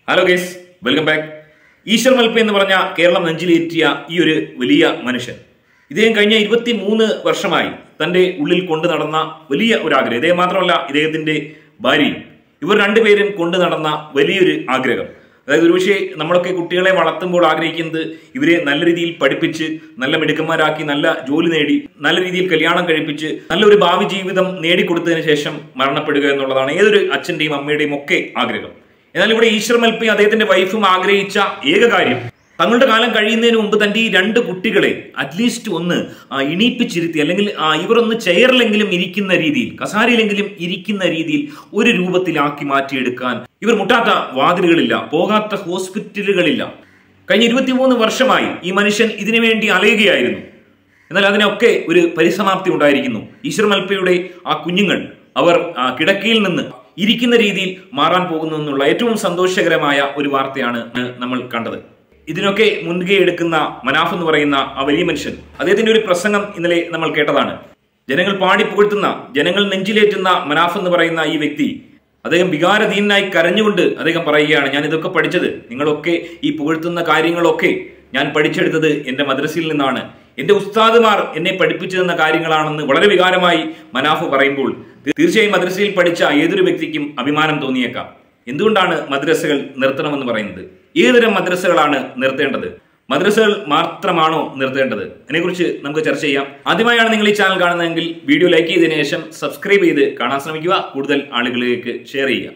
hello guys welcome back Eshwar Malpe എന്ന് പറഞ്ഞ കേരളം നെഞ്ചിലേറ്റിയ ഈ ഒരു വലിയ മനുഷ്യൻ ഇദ്ദേഹം കഴിഞ്ഞ ഇരുപത്തി മൂന്ന് വർഷമായി തന്റെ ഉള്ളിൽ കൊണ്ടു നടന്ന വലിയ ഒരു ആഗ്രഹം ഇദ്ദേഹം മാത്രമല്ല ഇദ്ദേഹത്തിന്റെ ഭാര്യയും ഇവർ രണ്ടുപേരും കൊണ്ടു നടന്ന വലിയൊരു ആഗ്രഹം അതായത് ഒരുപക്ഷെ നമ്മളൊക്കെ കുട്ടികളെ വളർത്തുമ്പോൾ ആഗ്രഹിക്കുന്നത് ഇവരെ നല്ല രീതിയിൽ പഠിപ്പിച്ച് നല്ല മിടുക്കന്മാരാക്കി നല്ല ജോലി നേടി നല്ല രീതിയിൽ കല്യാണം കഴിപ്പിച്ച് നല്ലൊരു ഭാവി ജീവിതം നേടിക്കൊടുത്തതിന് ശേഷം മരണപ്പെടുക എന്നുള്ളതാണ് ഏതൊരു അച്ഛന്റെയും അമ്മയുടെയും ഒക്കെ ആഗ്രഹം എന്നാൽ ഇവിടെ ഈശ്വർ മൽപ്പി അദ്ദേഹത്തിന്റെ വൈഫും ആഗ്രഹിച്ച ഏക കാര്യം തങ്ങളുടെ കാലം കഴിയുന്നതിന് മുമ്പ് തന്റെ ഈ രണ്ട് കുട്ടികളെ അറ്റ്ലീസ്റ്റ് ഒന്ന് ആ, ഇണീപ്പിച്ചിരുത്തി അല്ലെങ്കിൽ ആ, ഇവർ ഒന്ന് ചെയറിലെങ്കിലും ഇരിക്കുന്ന രീതിയിൽ കസാരയിലെങ്കിലും ഇരിക്കുന്ന രീതിയിൽ ഒരു രൂപത്തിലാക്കി മാറ്റിയെടുക്കാൻ ഇവർ മുട്ടാത്ത വാതിലുകളില്ല പോകാത്ത ഹോസ്പിറ്റലുകളില്ല കഴിഞ്ഞ ഇരുപത്തിമൂന്ന് വർഷമായി ഈ മനുഷ്യൻ ഇതിനു വേണ്ടി അലയുകയായിരുന്നു എന്നാൽ അതിനൊക്കെ ഒരു പരിസമാപ്തി ഉണ്ടായിരിക്കുന്നു ഈശ്വർ മൽപ്പയുടെ ആ കുഞ്ഞുങ്ങൾ അവർ ആ കിടക്കയിൽ നിന്ന് ഇരിക്കുന്ന രീതിയിൽ മാറാൻ പോകുന്നു എന്നുള്ള ഏറ്റവും സന്തോഷകരമായ ഒരു വാർത്തയാണ് നമ്മൾ കണ്ടത് ഇതിനൊക്കെ മുൻകൈ എടുക്കുന്ന മനാഫ് എന്ന് പറയുന്ന ആ വലിയ മനുഷ്യൻ അദ്ദേഹത്തിന്റെ ഒരു പ്രസംഗം ഇന്നലെ നമ്മൾ കേട്ടതാണ് ജനങ്ങൾ പാടിപ്പുകഴ്ത്തുന്ന ജനങ്ങൾ നെഞ്ചിലേറ്റുന്ന മനാഫ് എന്ന് പറയുന്ന ഈ വ്യക്തി അദ്ദേഹം വികാരധീനായി കരഞ്ഞുകൊണ്ട് അദ്ദേഹം പറയുകയാണ് ഞാൻ ഇതൊക്കെ പഠിച്ചത് നിങ്ങളൊക്കെ ഈ പുകഴ്ത്തുന്ന കാര്യങ്ങളൊക്കെ ഞാൻ പഠിച്ചെടുത്തത് എന്റെ മദ്രസയിൽ നിന്നാണ് എന്റെ ഉസ്താദുമാർ എന്നെ പഠിപ്പിച്ചു തന്ന കാര്യങ്ങളാണെന്ന് വളരെ വികാരമായി മനാഫ് പറയുമ്പോൾ തീർച്ചയായും മദ്രസയിൽ പഠിച്ച ഏതൊരു വ്യക്തിക്കും അഭിമാനം തോന്നിയേക്കാം എന്തുകൊണ്ടാണ് മദ്രസകൾ നിർത്തണമെന്ന് പറയുന്നത് ഏതുതരം മദ്രസകളാണ് നിർത്തേണ്ടത് മദ്രസകൾ മാത്രമാണോ നിർത്തേണ്ടത് അതിനെക്കുറിച്ച് നമുക്ക് ചർച്ച ചെയ്യാം ആദ്യമായാണ് നിങ്ങൾ ഈ ചാനൽ കാണുന്നതെങ്കിൽ വീഡിയോ ലൈക്ക് ചെയ്തതിനു ശേഷം സബ്സ്ക്രൈബ് ചെയ്ത് കാണാൻ ശ്രമിക്കുക കൂടുതൽ ആളുകളിലേക്ക് ഷെയർ ചെയ്യുക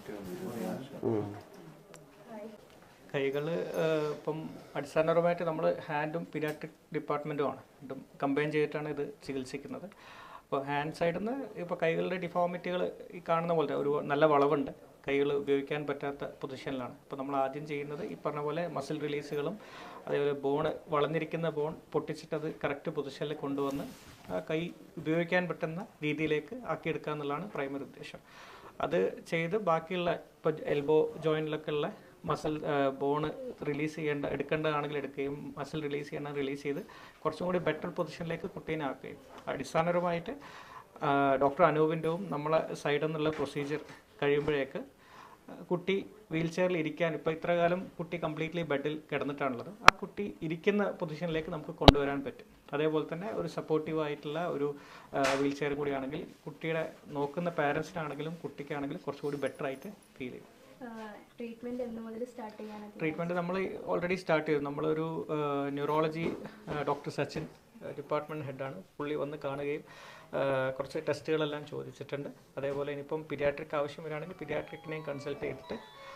കൈകൾ ഇപ്പം അടിസ്ഥാനപരമായിട്ട് നമ്മൾ ഹാൻഡും പീഡിയാട്രിക് ഡിപ്പാർട്ട്മെൻറ്റുമാണ് രണ്ടും കമ്പൈൻ ചെയ്തിട്ടാണ് ഇത് ചികിത്സിക്കുന്നത് അപ്പോൾ ഹാൻഡ് സൈഡിൽ നിന്ന് ഇപ്പോൾ കൈകളുടെ ഡിഫോമിറ്റികൾ ഈ കാണുന്ന പോലെ ഒരു നല്ല വളവുണ്ട് കൈകൾ ഉപയോഗിക്കാൻ പറ്റാത്ത പൊസിഷനിലാണ് അപ്പോൾ നമ്മൾ ആദ്യം ചെയ്യുന്നത് ഈ പറഞ്ഞ പോലെ മസിൽ റിലീസുകളും അതേപോലെ ബോൺ വളഞ്ഞിരിക്കുന്ന ബോൺ പൊട്ടിച്ചിട്ട് അത് കറക്റ്റ് പൊസിഷനിൽ കൊണ്ടുവന്ന് ആ കൈ ഉപയോഗിക്കാൻ പറ്റുന്ന രീതിയിലേക്ക് ആക്കിയെടുക്കുക എന്നുള്ളതാണ് പ്രൈമറി ഉദ്ദേശം അത് ചെയ്ത് ബാക്കിയുള്ള ഇപ്പോൾ എൽബോ ജോയിൻറ്റിലൊക്കെ ഉള്ള മസിൽ ബോണ് റിലീസ് ചെയ്യേണ്ട എടുക്കേണ്ടതാണെങ്കിൽ എടുക്കുകയും മസിൽ റിലീസ് ചെയ്യണ റിലീസ് ചെയ്ത് കുറച്ചും കൂടി ബെറ്റർ പൊസിഷനിലേക്ക് കുട്ടീനെ ആക്കുകയും അടിസ്ഥാനപരമായിട്ട് ഡോക്ടർ അനൂപിൻ്റെവും നമ്മളെ സൈഡിൽ നിന്നുള്ള പ്രൊസീജിയർ കഴിയുമ്പോഴേക്ക് കുട്ടി വീൽ ചെയറിൽ ഇരിക്കാൻ ഇപ്പോൾ ഇത്ര കാലം കുട്ടി കംപ്ലീറ്റ്ലി ബെഡിൽ കിടന്നിട്ടാണുള്ളത് ആ കുട്ടി ഇരിക്കുന്ന പൊസിഷനിലേക്ക് നമുക്ക് കൊണ്ടുവരാൻ പറ്റും അതേപോലെ തന്നെ ഒരു സപ്പോർട്ടീവ് ആയിട്ടുള്ള ഒരു വീൽ ചെയർ കൂടിയാണെങ്കിൽ കുട്ടിയുടെ നോക്കുന്ന പാരൻസിനാണെങ്കിലും കുട്ടിക്കാണെങ്കിലും കുറച്ചുകൂടി ബെറ്റർ ആയിട്ട് ഫീൽ ചെയ്യും ട്രീറ്റ്മെന്റ് എന്ന് മുതൽ സ്റ്റാർട്ട് ചെയ്യാനൊക്കെ ട്രീറ്റ്മെൻറ്റ് നമ്മൾ ഓൾറെഡി സ്റ്റാർട്ട് ചെയ്തു നമ്മളൊരു ന്യൂറോളജി ഡോക്ടർ സച്ചിൻ ഡിപ്പാർട്ട്മെൻറ്റ് ഹെഡാണ് പുള്ളി വന്ന് കാണുകയും ആ, കുറച്ച് ടെസ്റ്റുകളെല്ലാം ചോദിച്ചിട്ടുണ്ട് അതേപോലെ ഇനിയിപ്പം പിരിയാട്രിക് ആവശ്യം വരികയാണെങ്കിൽ പിരിയാട്രിക്കിനെയും കൺസൾട്ട് ചെയ്തിട്ട്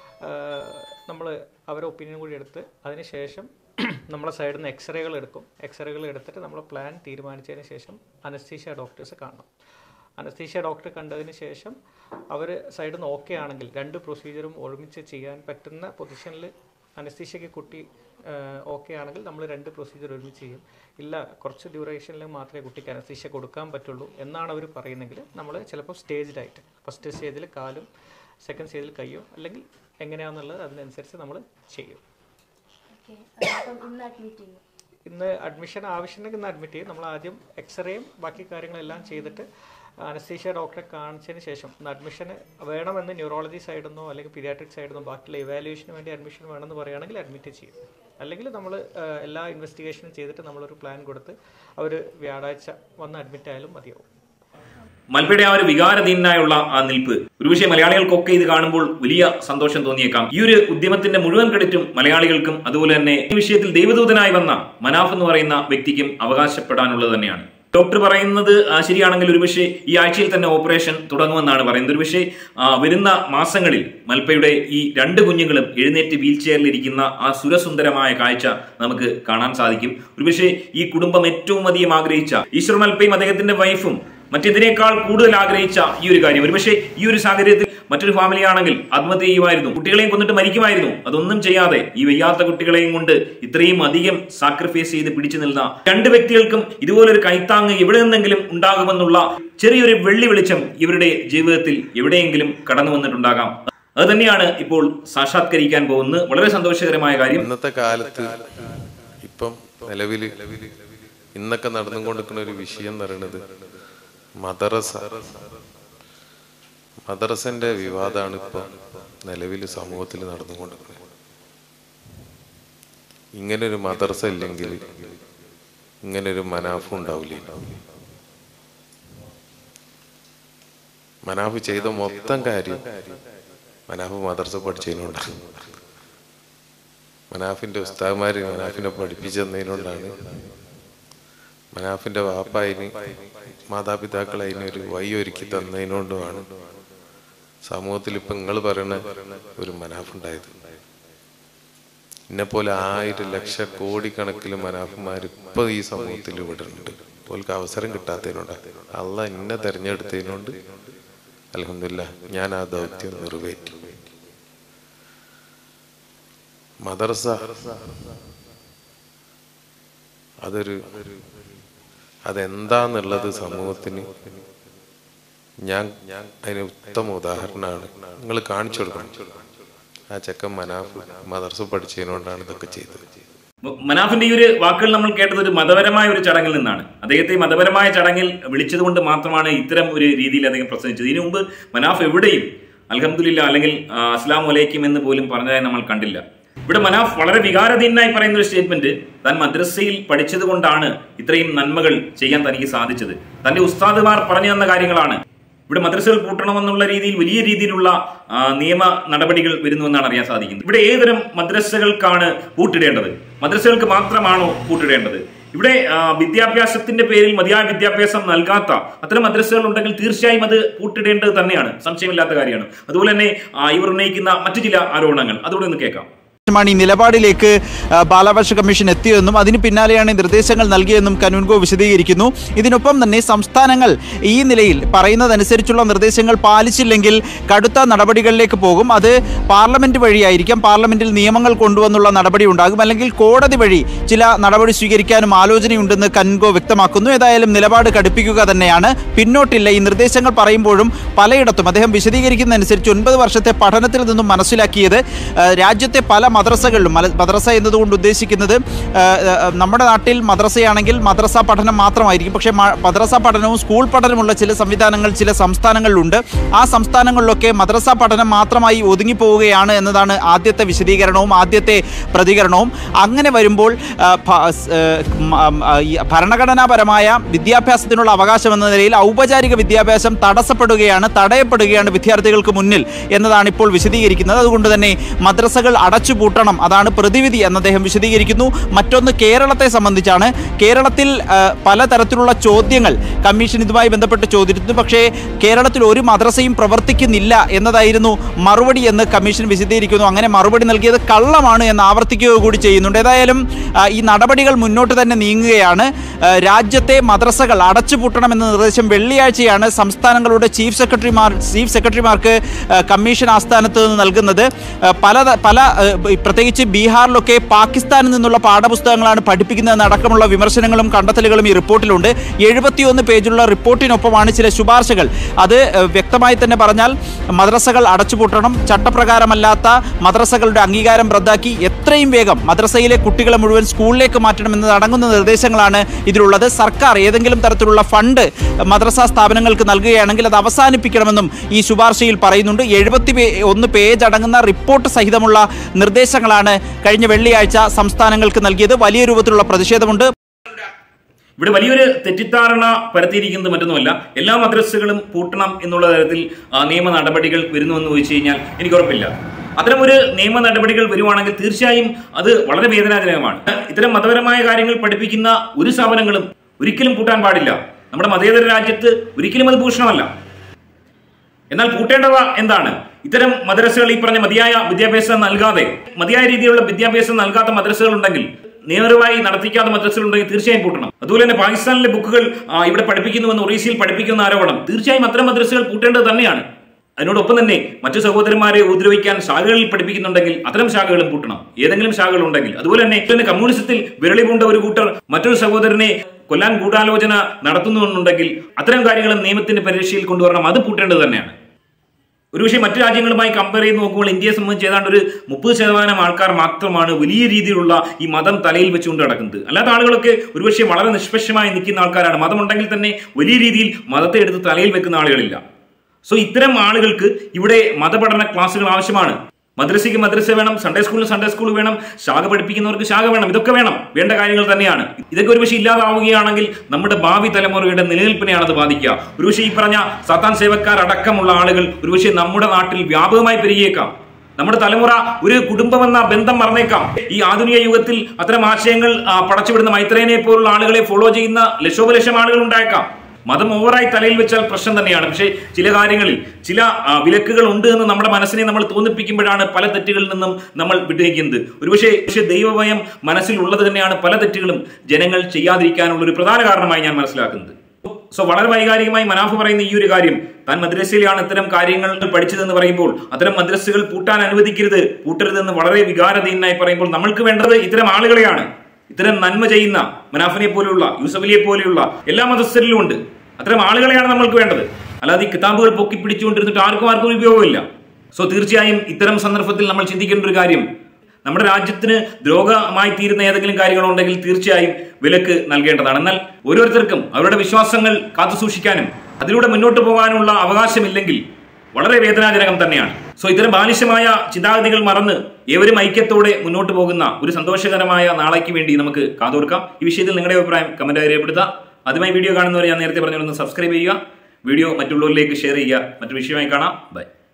നമ്മൾ അവരുടെ ഒപ്പീനിയൻ കൂടി എടുത്ത് അതിനുശേഷം നമ്മളെ സൈഡിൽ നിന്ന് എക്സ്റേകൾ എടുക്കും എക്സ്റേകൾ എടുത്തിട്ട് നമ്മൾ പ്ലാൻ തീരുമാനിച്ചതിന് ശേഷം അനസ്തീഷ്യ ഡോക്ടേഴ്സ് കാണണം അനസ്തീഷ്യ ഡോക്ടർ കണ്ടതിന് ശേഷം അവർ സൈഡിൽ നിന്ന് ഓക്കെ ആണെങ്കിൽ രണ്ട് പ്രൊസീജിയറും ഒരുമിച്ച് ചെയ്യാൻ പറ്റുന്ന പൊസിഷനിൽ അനസ്തീഷ്യയ്ക്ക് കുട്ടി ഓക്കെ ആണെങ്കിൽ നമ്മൾ രണ്ട് പ്രൊസീജിയർ ഒരുമിച്ച് ചെയ്യും ഇല്ല കുറച്ച് ഡ്യൂറേഷനിൽ മാത്രമേ കുട്ടിക്ക് അനസ്തീഷ്യ കൊടുക്കാൻ പറ്റുള്ളൂ എന്നാണ് അവർ പറയുന്നെങ്കിൽ നമ്മൾ ചിലപ്പോൾ സ്റ്റേജ്ഡ് ആയിട്ട് ഫസ്റ്റ് സ്റ്റേജിൽ കാലും സെക്കൻഡ് സ്റ്റേജിൽ കയ്യോ അല്ലെങ്കിൽ എങ്ങനെയാണെന്നുള്ളത് അതിനനുസരിച്ച് നമ്മൾ ചെയ്യും ഓക്കെ അപ്പം ഇന്ന് അഡ്മിറ്റ് ചെയ്യും ഇന്ന് അഡ്മിഷൻ ആവശ്യമുണ്ടെങ്കിൽ ഇന്ന് അഡ്മിറ്റ് ചെയ്യും നമ്മൾ ആദ്യം എക്സ്റേയും ബാക്കി കാര്യങ്ങളെല്ലാം ചെയ്തിട്ട് അനസ്തീഷ്യ ഡോക്ടറെ കാണിച്ചതിന് ശേഷം ഇന്ന് അഡ്മിഷൻ വേണമെന്ന് ന്യൂറോളജി സൈഡിൽ നിന്നോ അല്ലെങ്കിൽ പീഡിയാട്രിക് സൈഡിൽ നിന്നോ ബാക്കിയുള്ള ഇവാലുവേഷന് വേണ്ടി അഡ്മിഷൻ വേണമെന്ന് പറയുകയാണെങ്കിൽ അഡ്മിറ്റ് ചെയ്യും അല്ലെങ്കിൽ നമ്മൾ എല്ലാ ഇൻവെസ്റ്റിഗേഷനും ചെയ്തിട്ട് നമ്മളൊരു പ്ലാൻ കൊടുത്ത് അവർ വ്യാഴാഴ്ച വന്ന് അഡ്മിറ്റ് ആയാലും മതിയാവും മൽപ്പയുടെ ആ ഒരു വികാരധീനായുള്ള ആ നിൽപ്പ് ഒരുപക്ഷെ മലയാളികൾക്കൊക്കെ ഇത് കാണുമ്പോൾ വലിയ സന്തോഷം തോന്നിയേക്കാം ഈ ഒരു ഉദ്യമത്തിന്റെ മുഴുവൻ ക്രെഡിറ്റും മലയാളികൾക്കും അതുപോലെ തന്നെ ഈ വിഷയത്തിൽ ദൈവദൂതനായി വന്ന മനാഫ് എന്ന് പറയുന്ന വ്യക്തിക്കും അവകാശപ്പെടാനുള്ളത് തന്നെയാണ് ഡോക്ടർ പറയുന്നത് ആ, ശരിയാണെങ്കിൽ ഒരുപക്ഷെ ഈ ആഴ്ചയിൽ തന്നെ ഓപ്പറേഷൻ തുടങ്ങുമെന്നാണ് പറയുന്നത് ഒരുപക്ഷെ ആ, വരുന്ന മാസങ്ങളിൽ മൽപ്പയുടെ ഈ രണ്ട് കുഞ്ഞുങ്ങളും എഴുന്നേറ്റ് വീൽ ചെയറിൽ ഇരിക്കുന്ന ആ സുരസുന്ദരമായ കാഴ്ച നമുക്ക് കാണാൻ സാധിക്കും ഒരുപക്ഷെ ഈ കുടുംബം ഏറ്റവും അധികം ആഗ്രഹിച്ച ഈശ്വർ മൽപ്പയും അദ്ദേഹത്തിന്റെ വൈഫും മറ്റെന്തിനേക്കാൾ കൂടുതൽ ആഗ്രഹിച്ച ഈ ഒരു കാര്യം ഒരുപക്ഷെ ഈ ഒരു സാഹചര്യത്തിൽ മറ്റൊരു ഫാമിലി ആണെങ്കിൽ ആത്മഹത്യ ചെയ്യുമായിരുന്നു കുട്ടികളെയും കൊന്നിട്ട് മരിക്കുമായിരുന്നു അതൊന്നും ചെയ്യാതെ ഈ വയ്യാത്ത കുട്ടികളെയും കൊണ്ട് ഇത്രയും അധികം സാക്രിഫൈസ് ചെയ്ത് പിടിച്ചു നിൽന്ന രണ്ട് വ്യക്തികൾക്കും ഇതുപോലൊരു കൈത്താങ് എവിടെ നിന്നെങ്കിലും ഉണ്ടാകുമെന്നുള്ള ചെറിയൊരു വെള്ളി വെളിച്ചം ഇവരുടെ ജീവിതത്തിൽ എവിടെയെങ്കിലും കടന്നു വന്നിട്ടുണ്ടാകാം അത് തന്നെയാണ് ഇപ്പോൾ സാക്ഷാത്കരിക്കാൻ പോകുന്നത് വളരെ സന്തോഷകരമായ കാര്യം ഇന്നത്തെ കാലത്ത് ഇപ്പം നിലവില് ഇന്നൊക്കെ നടന്നുകൊണ്ടിരിക്കുന്ന ഒരു വിഷയം എന്ന് പറയുന്നത് മദ്രസ മദ്രസന്റെ വിവാദമാണ് ഇപ്പൊ നിലവിൽ സമൂഹത്തിൽ നടന്നുകൊണ്ടിരിക്കുന്നത് ഇങ്ങനൊരു മദർസ ഇല്ലെങ്കിൽ ഇങ്ങനൊരു മനാഫും ഉണ്ടാവില്ല മനാഫ് ചെയ്ത മൊത്തം കാര്യം മനാഫ് മദർസ പഠിച്ചതിനോണ്ടാണ് മനാഫിന്റെ ഉസ്താദ്മാര് മനാഫിനെ പഠിപ്പിച്ചു തന്നതിനോണ്ടാണ് മനാഫിന്റെ വാപ്പായിന് മാതാപിതാക്കൾ അതിനൊരു വഴി ഒരുക്കി തന്നതിനോണ്ടുമാണ് സമൂഹത്തിൽ ഇപ്പൊ നിങ്ങൾ പറയുന്ന ഒരു മനാഫ് ഉണ്ടായത് എന്നെ പോലെ ആയിരം ലക്ഷ കോടിക്കണക്കിൽ മനാഫന്മാർ ഇപ്പൊ ഈ സമൂഹത്തിൽ ഇവിടെ ഉണ്ട് ഓൾക്ക് അവസരം കിട്ടാത്തതിനോണ്ട് അല്ല എന്നെ തെരഞ്ഞെടുത്തതിനോണ്ട് അലഹമില്ല ഞാൻ ആ ദൗത്യം നിറവേറ്റി മദർസ അതൊരു അതെന്താന്നുള്ളത് സമൂഹത്തിന് ഞാൻ അതിന് ഉത്തമ ഉദാഹരണമാണ് നിങ്ങൾ കാണിച്ചു കൊടുക്കണം ആ ചെക്കൻ മനാഫ് മദർസ പഠിച്ചതിനോണ്ടാണ് ഇതൊക്കെ ചെയ്തത് മനാഫിന്റെ ഈ ഒരു വാക്കുകൾ നമ്മൾ കേട്ടത് ഒരു മതപരമായ ഒരു ചടങ്ങിൽ നിന്നാണ് അദ്ദേഹത്തെ ഈ മതപരമായ ചടങ്ങിൽ വിളിച്ചതുകൊണ്ട് മാത്രമാണ് ഇത്തരം ഒരു രീതിയിൽ അദ്ദേഹം പ്രസംഗിച്ചത് ഇതിനു മുമ്പ് മനാഫ് എവിടെയും അൽഹംദുലില്ല അല്ലെങ്കിൽ ആ, അസ്സലാമു അലൈക്കും എന്ന് പോലും പറഞ്ഞതായി നമ്മൾ കണ്ടില്ല ഇവിടെ മനാഫ് വളരെ വികാരധീനായി പറയുന്ന ഒരു സ്റ്റേറ്റ്മെന്റ് താൻ മദ്രസയിൽ പഠിച്ചത് കൊണ്ടാണ് ഇത്രയും നന്മകൾ ചെയ്യാൻ തനിക്ക് സാധിച്ചത് തന്റെ ഉസ്താദുമാർ പറഞ്ഞു തന്ന കാര്യങ്ങളാണ് ഇവിടെ മദ്രസകൾ പൂട്ടണമെന്നുള്ള രീതിയിൽ വലിയ രീതിയിലുള്ള ആ, നിയമ നടപടികൾ വരുന്നുവെന്നാണ് അറിയാൻ സാധിക്കുന്നത് ഇവിടെ ഏതുതരം മദ്രസകൾക്കാണ് പൂട്ടിടേണ്ടത് മദ്രസകൾക്ക് മാത്രമാണോ പൂട്ടിടേണ്ടത് ഇവിടെ ആ, വിദ്യാഭ്യാസത്തിന്റെ പേരിൽ മതിയായ വിദ്യാഭ്യാസം നൽകാത്ത അത്തരം മദ്രസകൾ ഉണ്ടെങ്കിൽ തീർച്ചയായും അത് പൂട്ടിടേണ്ടത് തന്നെയാണ് സംശയമില്ലാത്ത കാര്യമാണ് അതുപോലെ തന്നെ ആ, ഇവർ ഉന്നയിക്കുന്ന മറ്റു ചില ആരോപണങ്ങൾ അതുകൂടെ ഒന്ന് കേൾക്കാം മാണ് ഈ നിലപാടിലേക്ക് ആ, ബാലാവകാശ കമ്മീഷൻ എത്തിയതെന്നും അതിന് പിന്നാലെയാണ് ഈ നിർദ്ദേശങ്ങൾ നൽകിയതെന്നും കനുൻകോ വിശദീകരിക്കുന്നു ഇതിനൊപ്പം തന്നെ സംസ്ഥാനങ്ങൾ ഈ നിലയിൽ പറയുന്നതനുസരിച്ചുള്ള നിർദ്ദേശങ്ങൾ പാലിച്ചില്ലെങ്കിൽ കടുത്ത നടപടികളിലേക്ക് പോകും അത് പാർലമെന്റ് വഴിയായിരിക്കാം പാർലമെന്റിൽ നിയമങ്ങൾ കൊണ്ടുവന്നുള്ള നടപടി ഉണ്ടാകും അല്ലെങ്കിൽ കോടതി വഴി ചില നടപടി സ്വീകരിക്കാനും ആലോചനയുണ്ടെന്ന് കൻകോ വ്യക്തമാക്കുന്നു ഏതായാലും നിലപാട് കടുപ്പിക്കുക തന്നെയാണ് പിന്നോട്ടില്ല ഈ നിർദ്ദേശങ്ങൾ പറയുമ്പോഴും പലയിടത്തും അദ്ദേഹം വിശദീകരിക്കുന്നതനുസരിച്ച് ഒൻപത് വർഷത്തെ പഠനത്തിൽ നിന്നും മനസ്സിലാക്കിയത് ആ, രാജ്യത്തെ പല മദ്രസകളിലും മല- മദ്രസ എന്നതുകൊണ്ട് ഉദ്ദേശിക്കുന്നത് ആ, ആ, നമ്മുടെ നാട്ടിൽ മദ്രസയാണെങ്കിൽ മദ്രസ പഠനം മാത്രമായിരിക്കും പക്ഷേ മ- മദ്രസ പഠനവും സ്കൂൾ പഠനമുള്ള ചില സംവിധാനങ്ങൾ ചില സംസ്ഥാനങ്ങളിലുണ്ട് ആ സംസ്ഥാനങ്ങളിലൊക്കെ മദ്രസ പഠനം മാത്രമായി ഒതുങ്ങിപ്പോവുകയാണ് എന്നതാണ് ആദ്യത്തെ വിശദീകരണവും ആദ്യത്തെ പ്രതികരണവും അങ്ങനെ വരുമ്പോൾ ആ, ഭ- സ്- ഏ, മ- ആ, ഈ ഭരണഘടനാപരമായ വിദ്യാഭ്യാസത്തിനുള്ള അവകാശം എന്ന നിലയിൽ ഔപചാരിക വിദ്യാഭ്യാസം തടസ്സപ്പെടുകയാണ് തടയപ്പെടുകയാണ് വിദ്യാർത്ഥികൾക്ക് മുന്നിൽ എന്നതാണ് ഇപ്പോൾ വിശദീകരിക്കുന്നത് അതുകൊണ്ട് തന്നെ മദ്രസകൾ അടച്ചുപൂട്ടണം അതാണ് പ്രതിവിധി എന്ന് അദ്ദേഹം വിശദീകരിക്കുന്നു മറ്റൊന്ന് കേരളത്തെ സംബന്ധിച്ചാണ് കേരളത്തിൽ ആ, പലതരത്തിലുള്ള ചോദ്യങ്ങൾ കമ്മീഷൻ ഇതുമായി ബന്ധപ്പെട്ട് ചോദിച്ചിരുന്നു പക്ഷേ കേരളത്തിൽ ഒരു മദ്രസയും പ്രവർത്തിക്കുന്നില്ല എന്നതായിരുന്നു മറുപടി എന്ന് കമ്മീഷൻ വിശദീകരിക്കുന്നു അങ്ങനെ മറുപടി നൽകിയത് കള്ളമാണ് എന്ന് ആവർത്തിക്കുക കൂടി ചെയ്യുന്നുണ്ട് ഏതായാലും ആ, ഈ നടപടികൾ മുന്നോട്ട് തന്നെ നീങ്ങുകയാണ് ആ, രാജ്യത്തെ മദ്രസകൾ അടച്ചുപൂട്ടണമെന്ന നിർദ്ദേശം വെള്ളിയാഴ്ചയാണ് സംസ്ഥാനങ്ങളുടെ ചീഫ് സെക്രട്ടറിമാർ ചീഫ് സെക്രട്ടറിമാർക്ക് ആ, കമ്മീഷൻ ആസ്ഥാനത്ത് നിന്ന് നൽകുന്നത് ആ, പല പല ആ, പ്രത്യേകിച്ച് ബീഹാറിലൊക്കെ പാകിസ്ഥാനിൽ നിന്നുള്ള പാഠപുസ്തകങ്ങളാണ് പഠിപ്പിക്കുന്നതെന്ന് അടക്കമുള്ള വിമർശനങ്ങളും കണ്ടെത്തലുകളും ഈ റിപ്പോർട്ടിലുണ്ട് എഴുപത്തിയൊന്ന് പേജുള്ള റിപ്പോർട്ടിനൊപ്പമാണ് ചില ശുപാർശകൾ അത് ആ, വ്യക്തമായി തന്നെ പറഞ്ഞാൽ മദ്രസകൾ അടച്ചുപൂട്ടണം ചട്ടപ്രകാരമല്ലാത്ത മദ്രസകളുടെ അംഗീകാരം റദ്ദാക്കി എത്രയും വേഗം മദ്രസയിലെ കുട്ടികളെ മുഴുവൻ സ്കൂളിലേക്ക് മാറ്റണം എന്നത് അടങ്ങുന്ന നിർദ്ദേശങ്ങളാണ് ഇതിലുള്ളത് സർക്കാർ ഏതെങ്കിലും തരത്തിലുള്ള ഫണ്ട് മദ്രസ സ്ഥാപനങ്ങൾക്ക് നൽകുകയാണെങ്കിൽ അത് അവസാനിപ്പിക്കണമെന്നും ഈ ശുപാർശയിൽ പറയുന്നുണ്ട് എഴുപത്തി പേ ഒന്ന് പേജ് അടങ്ങുന്ന റിപ്പോർട്ട് സഹിതമുള്ള നിർദ്ദേശങ്ങളാണ് കഴിഞ്ഞ വെള്ളിയാഴ്ച സംസ്ഥാനങ്ങൾക്ക് നൽകിയത് വലിയ രൂപത്തിലുള്ള പ്രതിഷേധമുണ്ട് ഇവിടെ വലിയൊരു തെറ്റിദ്ധാരണ പരത്തിയിരിക്കുന്നത് മറ്റൊന്നുമല്ല എല്ലാ മദ്രസകളും പൂട്ടണം എന്നുള്ള തരത്തിൽ ആ, നിയമ നടപടികൾ വരുന്നുവെന്ന് ചോദിച്ചു കഴിഞ്ഞാൽ എനിക്ക് ഉറപ്പില്ല അത്തരം ഒരു നിയമ നടപടികൾ വരുവാണെങ്കിൽ തീർച്ചയായും അത് വളരെ വേദനാജനകമാണ് ഇത്തരം മതപരമായ കാര്യങ്ങൾ പഠിപ്പിക്കുന്ന ഒരു സ്ഥാപനങ്ങളും ഒരിക്കലും പൂട്ടാൻ പാടില്ല നമ്മുടെ മതേതര രാജ്യത്ത് ഒരിക്കലും അത് ഭൂഷണമല്ല എന്നാൽ പൂട്ടേണ്ടവ എന്താണ് ഇത്തരം മദ്രസകൾ ഈ പറഞ്ഞ മതിയായ വിദ്യാഭ്യാസം നൽകാതെ മതിയായ രീതിയിലുള്ള വിദ്യാഭ്യാസം നൽകാത്ത മദ്രസകൾ ഉണ്ടെങ്കിൽ നേതൃവായി നടത്തിക്കാത്ത മദ്രസകൾ ഉണ്ടെങ്കിൽ തീർച്ചയായും പൂട്ടണം അതുപോലെ തന്നെ പാകിസ്ഥാനിലെ ബുക്കുകൾ ആ, ഇവിടെ പഠിപ്പിക്കുന്നുവെന്ന് ഒറീസയിൽ പഠിപ്പിക്കുന്ന ആരോപണം തീർച്ചയായും അത്തരം മദ്രസകൾ പൂട്ടേണ്ടത് തന്നെയാണ് അതിനോടൊപ്പം തന്നെ മറ്റു സഹോദരന്മാരെ ഉപദ്രവിക്കാൻ ശാഖകളിൽ പഠിപ്പിക്കുന്നുണ്ടെങ്കിൽ അത്തരം ശാഖകളും പൂട്ടണം ഏതെങ്കിലും ശാഖകൾ ഉണ്ടെങ്കിൽ അതുപോലെ തന്നെ തന്നെ കമ്മ്യൂണിസത്തിൽ വിരളി പൂണ്ട ഒരു കൂട്ടർ മറ്റൊരു സഹോദരനെ കൊല്ലാൻ ഗൂഢാലോചന നടത്തുന്നുണ്ടെങ്കിൽ അത്തരം കാര്യങ്ങളും നിയമത്തിന്റെ പരീക്ഷയിൽ കൊണ്ടുവരണം അത് പൂട്ടേണ്ടത് തന്നെയാണ് ഒരുപക്ഷെ മറ്റു രാജ്യങ്ങളുമായി കമ്പയർ ചെയ്ത് നോക്കുമ്പോൾ ഇന്ത്യയെ സംബന്ധിച്ച് ഏതാണ്ട് ഒരു മുപ്പത് ശതമാനം ആൾക്കാർ മാത്രമാണ് വലിയ രീതിയിലുള്ള ഈ മതം തലയിൽ വെച്ചുകൊണ്ട് നടക്കുന്നത് അല്ലാത്ത ആളുകളൊക്കെ ഒരുപക്ഷെ വളരെ നിഷ്പക്ഷമായി നിൽക്കുന്ന ആൾക്കാരാണ് മതമുണ്ടെങ്കിൽ തന്നെ വലിയ രീതിയിൽ മതത്തെ എടുത്ത് തലയിൽ വെക്കുന്ന ആളുകളില്ല സോ ഇത്തരം ആളുകൾക്ക് ഇവിടെ മതപഠന ക്ലാസ്സുകൾ ആവശ്യമാണ് മദ്രസയ്ക്ക് മദ്രസ വേണം സൺഡേ സ്കൂളിൽ സൺഡേ സ്കൂൾ വേണം ശാഖ പഠിപ്പിക്കുന്നവർക്ക് ശാഖ വേണം ഇതൊക്കെ വേണം വേണ്ട കാര്യങ്ങൾ തന്നെയാണ് ഇതൊക്കെ ഒരുപക്ഷെ ഇല്ലാതാവുകയാണെങ്കിൽ നമ്മുടെ ഭാവി തലമുറയുടെ നിലനിൽപ്പിനെയാണ് അത് ബാധിക്കുക ഒരുപക്ഷെ ഈ പറഞ്ഞ സാത്താൻ സേവക്കാരടക്കമുള്ള ആളുകൾ ഒരുപക്ഷെ നമ്മുടെ നാട്ടിൽ വ്യാപകമായി പെരുകിയേക്കാം നമ്മുടെ തലമുറ ഒരു കുടുംബമെന്ന ബന്ധം മറന്നേക്കാം ഈ ആധുനിക യുഗത്തിൽ അത്തരം ആശയങ്ങൾ ആ, പടച്ചുവിടുന്ന മൈത്രേനെ പോലുള്ള ആളുകളെ ഫോളോ ചെയ്യുന്ന ലക്ഷോപലക്ഷം ആളുകൾ ഉണ്ടായേക്കാം മതം ഓവറായി തലയിൽ വെച്ചാൽ പ്രശ്നം തന്നെയാണ് പക്ഷേ ചില കാര്യങ്ങളിൽ ചില ആ, വിലക്കുകൾ ഉണ്ട് എന്ന് നമ്മുടെ മനസ്സിനെ നമ്മൾ തോന്നിപ്പിക്കുമ്പോഴാണ് പല തെറ്റുകളിൽ നിന്നും നമ്മൾ വിട്ടുനിൽക്കുന്നത് ഒരുപക്ഷെ പക്ഷേ ദൈവഭയം മനസ്സിൽ ഉള്ളത് തന്നെയാണ് പല തെറ്റുകളും ജനങ്ങൾ ചെയ്യാതിരിക്കാനുള്ള ഒരു പ്രധാന കാരണമായി ഞാൻ മനസ്സിലാക്കുന്നത് സോ വളരെ വൈകാരികമായി മനാഫ് പറയുന്ന ഈ ഒരു കാര്യം താൻ മദ്രസയിലാണ് ഇത്തരം കാര്യങ്ങൾ പഠിച്ചതെന്ന് പറയുമ്പോൾ അത്തരം മദ്രസകൾ പൂട്ടാൻ അനുവദിക്കരുത് പൂട്ടരുതെന്ന് വളരെ വികാരധീനായി പറയുമ്പോൾ നമ്മൾക്ക് വേണ്ടത് ഇത്തരം ആളുകളെയാണ് ഇത്തരം നന്മ ചെയ്യുന്ന മനാഫിനെ പോലെയുള്ള യൂസഫലിയെ പോലെയുള്ള എല്ലാ മതസ്ഥരിലും ഉണ്ട് അത്തരം ആളുകളെയാണ് നമ്മൾക്ക് വേണ്ടത് അല്ലാതെ ഈ കിതാബുകൾ പൊക്കി പിടിച്ചുകൊണ്ടിരുന്നിട്ട് ആർക്കും ആർക്കും ഉപയോഗമില്ല സോ തീർച്ചയായും ഇത്തരം സന്ദർഭത്തിൽ നമ്മൾ ചിന്തിക്കേണ്ട ഒരു കാര്യം നമ്മുടെ രാജ്യത്തിന് ദ്രോഹമായി തീരുന്ന ഏതെങ്കിലും കാര്യങ്ങളുണ്ടെങ്കിൽ തീർച്ചയായും വിലക്ക് നൽകേണ്ടതാണ് എന്നാൽ ഓരോരുത്തർക്കും അവരുടെ വിശ്വാസങ്ങൾ കാത്തു സൂക്ഷിക്കാനും അതിലൂടെ മുന്നോട്ട് പോകാനുള്ള അവകാശമില്ലെങ്കിൽ വളരെ വേദനാജനകം തന്നെയാണ് സോ ഇത്തരം ബാലിശമായ ചിന്താഗതികൾ മറന്ന് ഏവരും ഐക്യത്തോടെ മുന്നോട്ട് പോകുന്ന ഒരു സന്തോഷകരമായ നാളേക്ക് വേണ്ടി നമുക്ക് കാതോർക്കാം ഈ വിഷയത്തിൽ നിങ്ങളുടെ അഭിപ്രായം കമന്റായി രേഖപ്പെടുത്താം അതുമായി വീഡിയോ കാണുന്നവരെ ഞാൻ നേരത്തെ പറഞ്ഞൊന്ന് സബ്സ്ക്രൈബ് ചെയ്യുക വീഡിയോ മറ്റുള്ളവരിലേക്ക് ഷെയർ ചെയ്യുക മറ്റു വിഷയമായി കാണാം ബൈ